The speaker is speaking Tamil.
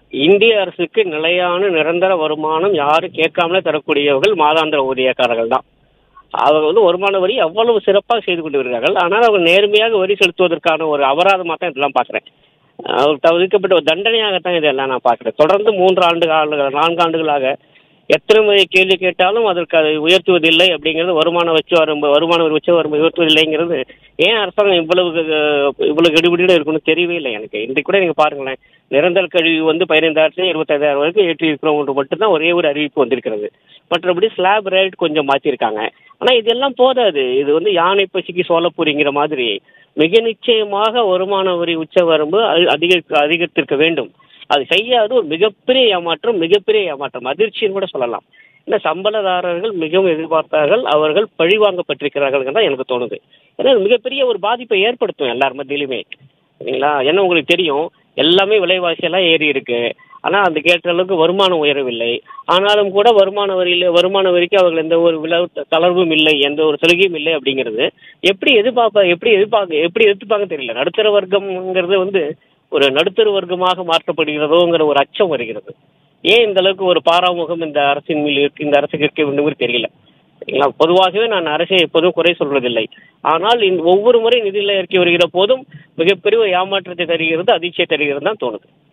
இந்திய அரசுக்கு நிலையான நிரந்தர வருமானம் யாரும் கேட்காமலே தரக்கூடியவர்கள் மாதாந்திர ஊதியக்காரர்கள் தான் அவங்க வந்து வருமான வரி அவ்வளவு சிறப்பாக செய்து கொண்டு வருகிறார்கள் ஆனால் அவங்க நேர்மையாக வரி செலுத்துவதற்கான ஒரு அபராதமாக தான் இதெல்லாம் பார்க்குறேன் அவருக்கு தவிர்க்கப்பட்ட ஒரு தண்டனையாகத்தான் இதெல்லாம் நான் பார்க்குறேன் தொடர்ந்து மூன்று ஆண்டு கால நான்கு ஆண்டுகளாக எத்தனை முறை கேள்வி கேட்டாலும் அதற்கு அதை உயர்த்துவதில்லை அப்படிங்கிறது வருமான வச்சு வரும் வருமான வரி வச்சு வரும் உயர்த்துவதில்லைங்கிறது ஏன் அரசாங்கம் இவ்வளவு அஹ், இவ்வளவு கெடுபிடியோட இருக்குன்னு தெரியவே இல்லை எனக்கு இன்றைக்கு கூட நீங்கள் பாருங்களேன் நிரந்தர கழிவு வந்து பதினைந்தாயிரத்துல இருபத்தைந்தாயிரம் வரைக்கும் ஏற்றி இருக்கிறவங்க மட்டும்தான் ஒரே ஒரு அறிவிப்பு வந்திருக்கிறது மற்றபடி ஸ்லாப் ரேட் கொஞ்சம் மாற்றிருக்காங்க ஆனால் இதெல்லாம் போதாது இது வந்து யானை பசிக்கு சோளப்பூரிங்கிற மாதிரி மிக நிச்சயமாக வருமான வரி உச்ச வரம்பு அ- அதிக அதிகரித்திருக்க வேண்டும் அது செய்யாது ஒரு மிகப்பெரிய ஏமாற்றம் மிகப்பெரிய ஏமாற்றம் அதிர்ச்சின்னு கூட சொல்லலாம் இந்த சம்பளதாரர்கள் மிகவும் எதிர்பார்த்தார்கள் அவர்கள் பழிவாங்கப்பட்டிருக்கிறார்கள் தான் எனக்கு தோணுது ஏன்னா இது மிகப்பெரிய ஒரு பாதிப்பை ஏற்படுத்தும் எல்லார் மத்தியிலுமே சரிங்களா ஏன்னா உங்களுக்கு தெரியும் எல்லாமே விலைவாசியெல்லாம் ஏறி இருக்கு ஆனால் அந்த கேட்ட அளவுக்கு வருமானம் உயரவில்லை ஆனாலும் கூட வருமான வரியில் வருமான வரிக்கு அவர்கள் எந்த ஒரு விலை தளர்வும் இல்லை எந்த ஒரு சலுகையும் இல்லை அப்படிங்கிறது எப்படி எதிர்பார்ப்ப எப்படி எதிர்பார்க்க எப்படி எதிர்ப்பாங்க தெரியல நடுத்தர வர்க்கம்ங்கிறது வந்து ஒரு நடுத்தர வர்க்கமாக மாற்றப்படுகிறதோங்கிற ஒரு அச்சம் வருகிறது ஏன் இந்த அளவுக்கு ஒரு பாராமுகம் இந்த அரசின் மேல் இருக்கு இந்த அரசுக்கு இருக்க வேண்டும் தெரியல சரிங்களா பொதுவாகவே நான் அரசை எப்போதும் குறை சொல்வதில்லை ஆனால் இந்த ஒவ்வொரு முறை நிதியில் இறக்கி வருகிற போதும் மிகப்பெரிய ஒரு ஏமாற்றத்தை தருகிறது அதிர்ச்சியை தருகிறது தான் தோணுது